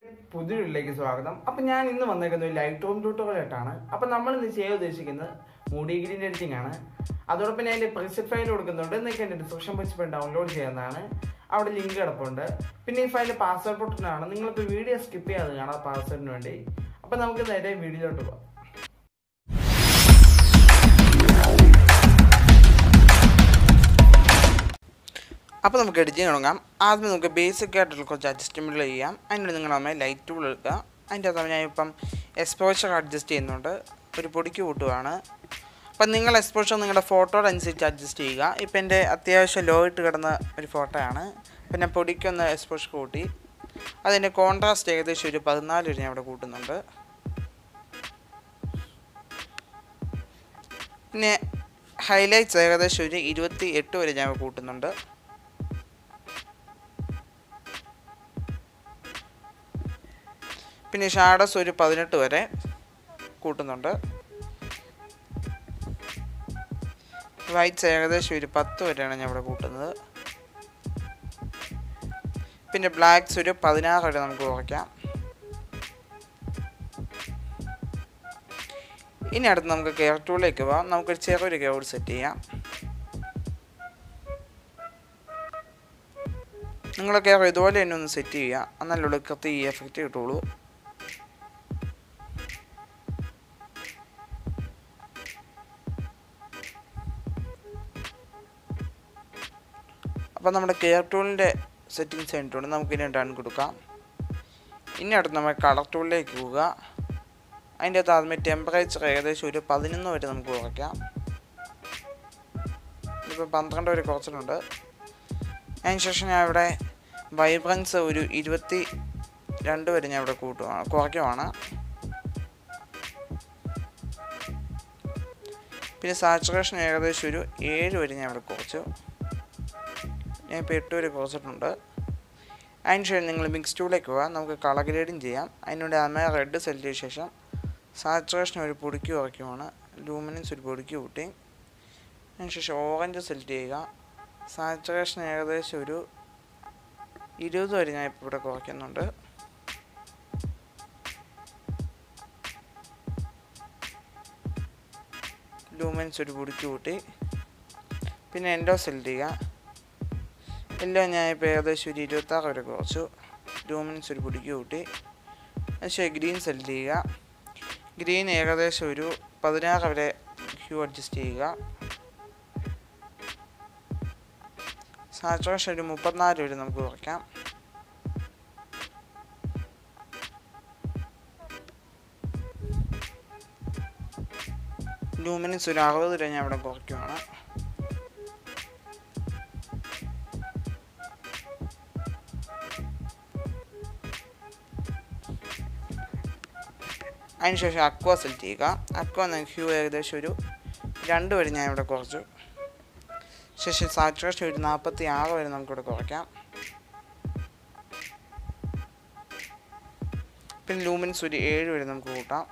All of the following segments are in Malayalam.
പുതിയ വീട്ടിലേക്ക് സ്വാഗതം അപ്പൊ ഞാൻ ഇന്ന് വന്നേക്കുന്നത് ഒരു ലൈറ്റ് ഹോം ട്യൂട്ടോറിയലായിട്ടാണ് അപ്പൊ നമ്മൾ ഇന്ന് ചെയ്യാൻ ഉദ്ദേശിക്കുന്നത് മൂടി ഗ്രീൻ എഡിറ്റിംഗ് ആണ് അതോടൊപ്പം ഞാൻ എൻ്റെ പ്രിസെറ്റ് ഫയൽ കൊടുക്കുന്നുണ്ട് എന്നൊക്കെ എൻ്റെ ഡിസ്ക്രിപ്ഷൻ ബോക്സിൽ പോയി ഡൗൺലോഡ് ചെയ്യുന്നതാണ് അവിടെ ലിങ്ക് കിടപ്പുണ്ട് പിന്നെ ഈ ഫയൽ പാസ്വേഡ് പൊട്ടിനാണ് നിങ്ങൾക്ക് വീഡിയോ സ്കിപ്പ് ചെയ്യാതെ കാണാം പാസ്വേഡിന് വേണ്ടി അപ്പൊ നമുക്ക് നേരെ വീഡിയോയിലോട്ട് പോകാം അപ്പോൾ നമുക്ക് എഡിറ്റിംഗ് തുടങ്ങാം ആദ്യം നമുക്ക് ബേസിക് ആയിട്ടുള്ള കുറച്ച് അഡ്ജസ്റ്റ്മെൻറ്റുകൾ ചെയ്യാം അതിനുള്ളിൽ നിങ്ങൾ അമ്മ ലൈറ്റ് ടൂൾ എടുക്കുക അതിൻ്റെ അകത്ത് ഞാൻ ഇപ്പം എക്സ്പോഷർ അഡ്ജസ്റ്റ് ചെയ്യുന്നുണ്ട് ഒരു പൊടിക്ക് കൂട്ടുകയാണ് അപ്പം നിങ്ങൾ എക്സ്പോഷർ നിങ്ങളുടെ ഫോട്ടോയുടെ അനുസരിച്ച് അഡ്ജസ്റ്റ് ചെയ്യുക ഇപ്പം എൻ്റെ അത്യാവശ്യം ലോ ഇട്ട് കിടന്ന ഒരു ഫോട്ടോയാണ് പിന്നെ പൊടിക്കൊന്ന് എക്സ്പോഷർ കൂട്ടി അതിൻ്റെ കോൺട്രാസ്റ്റ് ഏകദേശം ഒരു പതിനാല് വരെ ഞാൻ ഇവിടെ കൂട്ടുന്നുണ്ട് പിന്നെ ഹൈലൈറ്റ്സ് ഏകദേശം ഒരു ഇരുപത്തി എട്ട് വരെ ഞാൻ കൂട്ടുന്നുണ്ട് പിന്നെ ഷാഡോസ് ഒരു പതിനെട്ട് വരെ കൂട്ടുന്നുണ്ട് വൈറ്റ്സ് ഏകദേശം ഒരു പത്ത് വരെയാണ് ഞാൻ ഇവിടെ കൂട്ടുന്നത് പിന്നെ ബ്ലാക്ക്സ് ഒരു പതിനാറ് വരെ നമുക്ക് കുറയ്ക്കാം ഇനി അടുത്ത് നമുക്ക് കെയർ ടൂളിലേക്ക് പോവാം നമുക്കൊരു ചെറിയൊരു കെയർ സെറ്റ് ചെയ്യാം നിങ്ങൾ കെയർ ഇതുപോലെ തന്നെ ഒന്ന് സെറ്റ് ചെയ്യുക എന്നാലുള്ള കൃത്യ ഈ എഫക്റ്റ് കിട്ടുള്ളൂ അപ്പോൾ നമ്മുടെ കെയർ ടൂളിൻ്റെ സെറ്റിങ്സ് കഴിഞ്ഞിട്ടുണ്ട് നമുക്ക് ഇനി ഡൺ കൊടുക്കാം ഇനി അടുത്ത് നമ്മൾ കളർ ടൂളിലേക്ക് പോവുക അതിൻ്റെ അകത്ത് ആദ്യമേ ടെമ്പറേച്ചർ ഏകദേശം ഒരു പതിനൊന്ന് വരെ നമുക്ക് കുറയ്ക്കാം ഇപ്പോൾ പന്ത്രണ്ട് വരെ കുറച്ചിട്ടുണ്ട് അതിനുശേഷം ഞാൻ ഇവിടെ വൈബ്രൻസ് ഒരു ഇരുപത്തി രണ്ട് വരെ ഞാൻ ഇവിടെ കൂട്ടുകയാണ് കുറയ്ക്കുവാണ് പിന്നെ സാച്ചുറേഷൻ ഏകദേശം ഒരു ഏഴ് വരെ ഞാൻ ഇവിടെ കുറച്ചു ഞാൻ ഇപ്പോൾ എട്ട് വരെ കുറച്ചിട്ടുണ്ട് അതിനുശേഷം നിങ്ങൾ മിക്സ് ടൂളിലേക്ക് പോകാം നമുക്ക് കളർ ഗ്രേഡിങ് ചെയ്യാം അതിനുവേണ്ടി ആദ്യമേ റെഡ് സെലക്ട് ചെയ്ത ശേഷം സാച്ചുറേഷൻ ഒരു പൊടിക്ക് കുറയ്ക്കുവാണ് ലൂമിനൻസ് ഒരു പൊടിക്ക് കൂട്ടി അതിനുശേഷം ഓറഞ്ച് സെലക്ട് ചെയ്യുക സാച്ചുറേഷൻ ഏകദേശം ഒരു ഇരുപത് വരെ ഞാൻ ഇപ്പോൾ ഇവിടെ കുറയ്ക്കുന്നുണ്ട് ലൂമൻസ് ഒരു പൊടിക്ക് കൂട്ടി പിന്നെ എൻഡോ സെലക്ട് ചെയ്യുക എല്ലാം ഞാൻ ഇപ്പോൾ ഏകദേശം ഒരു ഇരുപത്താറ് വരെ കുറച്ചു ലൂമിൻസ് ഒരു പൊടിക്ക് കൂട്ടി പക്ഷേ ഗ്രീൻ സെലക്ട് ചെയ്യുക ഗ്രീൻ ഏകദേശം ഒരു പതിനാറ് വരെ ഹ്യൂ അഡ്ജസ്റ്റ് ചെയ്യുക സാച്ചുറേഷൻ ഒരു മുപ്പത്തിനാല് വരെ നമുക്ക് കുറയ്ക്കാം ലൂമിനൻസ് ഒരു അറുപത് വരെ ഞാൻ ഇവിടെ കുറയ്ക്കുവാണ് അതിനുശേഷം അക്വ സെലക്ട് ചെയ്യുക അക്വ എന്ന ഹ്യൂ ഏകദേശം ഒരു രണ്ട് വരെ ഞാൻ ഇവിടെ കുറച്ചു ശേഷം സാച്ചുറേഷൻ ഒരു നാൽപ്പത്തി ആറ് വരെ നമുക്കിവിടെ കുറയ്ക്കാം പിന്നെ ലൂമിൻസ് ഒരു ഏഴ് വരെ നമുക്ക് കൂട്ടാം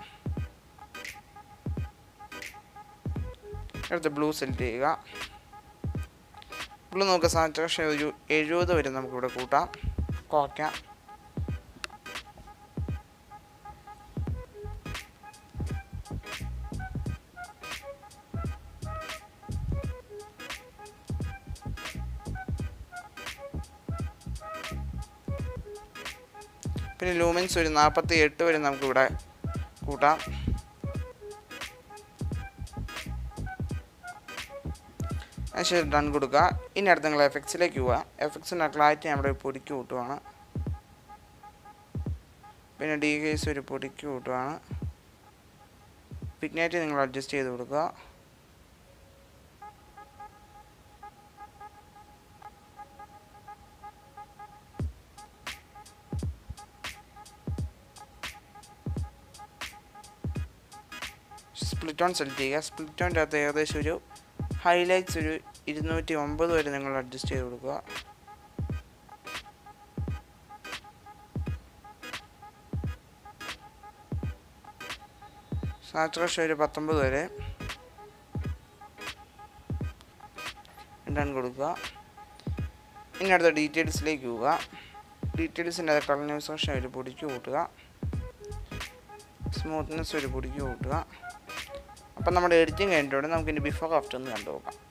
അടുത്ത ബ്ലൂ സെലക്ട് ചെയ്യുക ബ്ലൂ നമുക്ക് സാച്ചുറേഷൻ ഒരു എഴുപത് വരെ നമുക്കിവിടെ കൂട്ടാം കുറയ്ക്കാം പിന്നെ ലൂമിൻസ് ഒരു നാൽപ്പത്തി എട്ട് വരെ നമുക്കിവിടെ കൂട്ടാം അതിനുശേഷം ഡൺ കൊടുക്കുക ഇനി അടുത്ത് നിങ്ങൾ എഫക്ട്സിലേക്ക് പോവുക എഫക്ട്സിൻ്റെ ക്ലാരിറ്റി നമ്മുടെ പൊടിക്ക് കൂട്ടുവാണ് പിന്നെ ഡി കേസ് ഒരു പൊടിക്ക് കൂട്ടുവാണ് പിഗ്നൈറ്റ് നിങ്ങൾ അഡ്ജസ്റ്റ് ചെയ്ത് കൊടുക്കുക സ്പ്ലിറ്റ് ഓൺ സെലക്ട് ചെയ്യുക സ്പ്ലിറ്റ് ഓണിൻ്റെ അകത്ത് ഏകദേശം ഒരു ഹൈലൈറ്റ്സ് ഒരു ഇരുന്നൂറ്റി ഒമ്പത് വരെ നിങ്ങൾ അഡ്ജസ്റ്റ് ചെയ്ത് കൊടുക്കുക സാച്ചുറേഷൻ ഒരു പത്തൊമ്പത് വരെ ഡൺ കൊടുക്കുക ഇനി അടുത്ത ഡീറ്റെയിൽസിലേക്ക് പോവുക ഡീറ്റെയിൽസിൻ്റെ അത് കളനൈസേഷൻ ഒരു പൊടിക്ക് കൂട്ടുക സ്മൂത്ത്നെസ് ഒരു പൊടിക്ക് കൂട്ടുക അപ്പം നമ്മുടെ എഡിറ്റിംഗ് കഴിഞ്ഞിട്ടുണ്ട് നമുക്ക് ഇനി ബിഫോർ ആഫ്റ്റർ ഒന്ന് കണ്ടു നോക്കാം